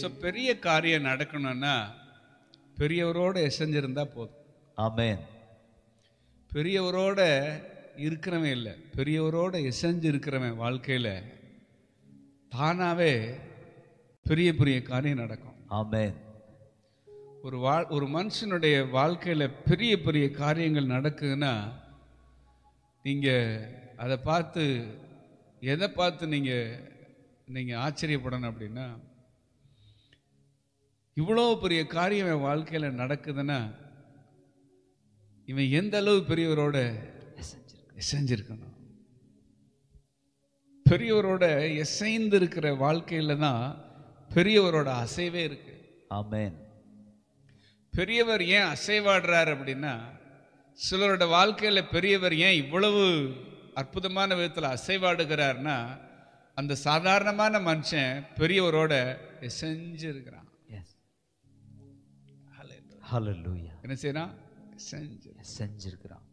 so பெரிய காரியம் நடக்கணும்னா பெரியவரோட எசைஞ்சிருந்தா போதும் ஆமென் பெரியவரோட இருக்கிறவன் இல்லை பெரியவரோட எசைஞ்சு இருக்கிறவன் வாழ்க்கையில் தானாகவே பெரிய பெரிய காரியம் நடக்கும் ஆமென் ஒரு வாழ் ஒரு மனுஷனுடைய வாழ்க்கையில் பெரிய பெரிய காரியங்கள் நடக்குதுன்னா நீங்கள் அதை பார்த்து எதை பார்த்து நீங்கள் நீங்கள் ஆச்சரியப்படணும் அப்படின்னா இவ்வளோ பெரிய காரியம் என் வாழ்க்கையில் நடக்குதுன்னா இவன் எந்த அளவு பெரியவரோட எசைஞ்சிருக்கணும் பெரியவரோட எசைந்து இருக்கிற வாழ்க்கையில தான் பெரியவரோட அசைவே இருக்கு ஆமென் பெரியவர் ஏன் அசைவாடுறார் அப்படின்னா சிலரோட வாழ்க்கையில பெரியவர் ஏன் இவ்வளவு அற்புதமான விதத்தில் அசைவாடுகிறார்னா அந்த சாதாரணமான மனுஷன் பெரியவரோட எசைஞ்சு இருக்கிறான் எஸ் ஹalleluya என்ன செய்யறான் எசைஞ்சு செஞ்சிருக்கிறான்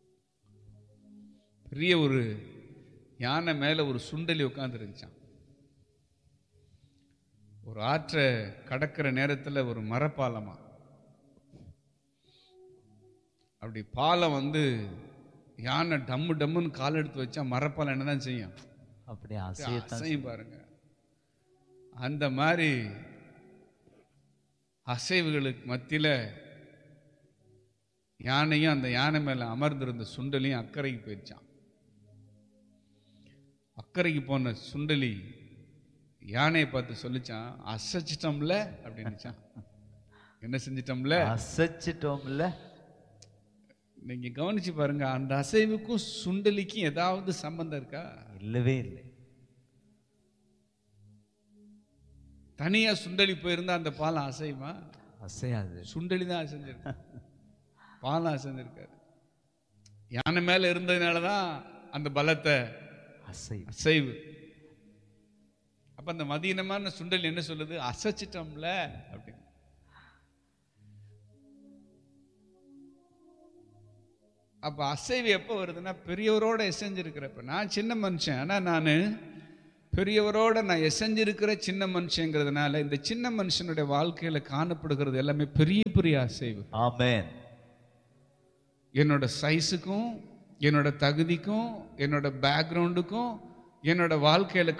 பெரிய ஒரு யானை மேல ஒரு சுண்டலி உட்காந்துருந்துச்சான் ஒரு ஆற்றை கடக்கிற நேரத்துல ஒரு மரப்பாலமா அப்படி பாலம் வந்து யானை டம்மு டம்முன்னு கால் எடுத்து வச்சா மரப்பாலம் என்னதான் செய்யும் அப்படியே அசையத்தான் அசையும் பாருங்க அந்த மாதிரி அசைவுகளுக்கு மத்தியில யானையும் அந்த யானை மேல அமர்ந்திருந்த சுண்டலியும் அக்கறைக்கு போயிடுச்சான் அக்கறைக்கு போன சுண்டலி யானையை பார்த்து சொல்லிச்சான் அசைச்சிட்டோம்ல அப்படின்னுச்சான் என்ன செஞ்சிட்டோம்ல அசைச்சிட்டோம்ல நீங்க கவனிச்சு பாருங்க அந்த அசைவுக்கும் சுண்டலிக்கும் ஏதாவது சம்பந்தம் இருக்கா இல்லவே இல்லை தனியா சுண்டலி போயிருந்தா அந்த பாலம் அசையுமா அசையாது சுண்டலி தான் அசைஞ்சிருக்கு பாலம் அசைஞ்சிருக்காரு யானை மேல இருந்ததுனால தான் அந்த பலத்தை அசை அசைவு அப்ப அந்த மதீனமான சுண்டல் என்ன சொல்லுது அசைச்சிட்டோம்ல அப்படின்னு அப்ப அசைவு எப்போ வருதுன்னா பெரியவரோட எசைஞ்சிருக்கிறப்ப நான் சின்ன மனுஷன் ஆனா நான் பெரியவரோட நான் எசைஞ்சிருக்கிற சின்ன மனுஷங்கிறதுனால இந்த சின்ன மனுஷனுடைய வாழ்க்கையில காணப்படுகிறது எல்லாமே பெரிய பெரிய அசைவு ஆமென் என்னோட சைஸுக்கும் என்னோட தகுதிக்கும் என்னோட பேக்ரவுண்டுக்கும் என்னோட வாழ்க்கையில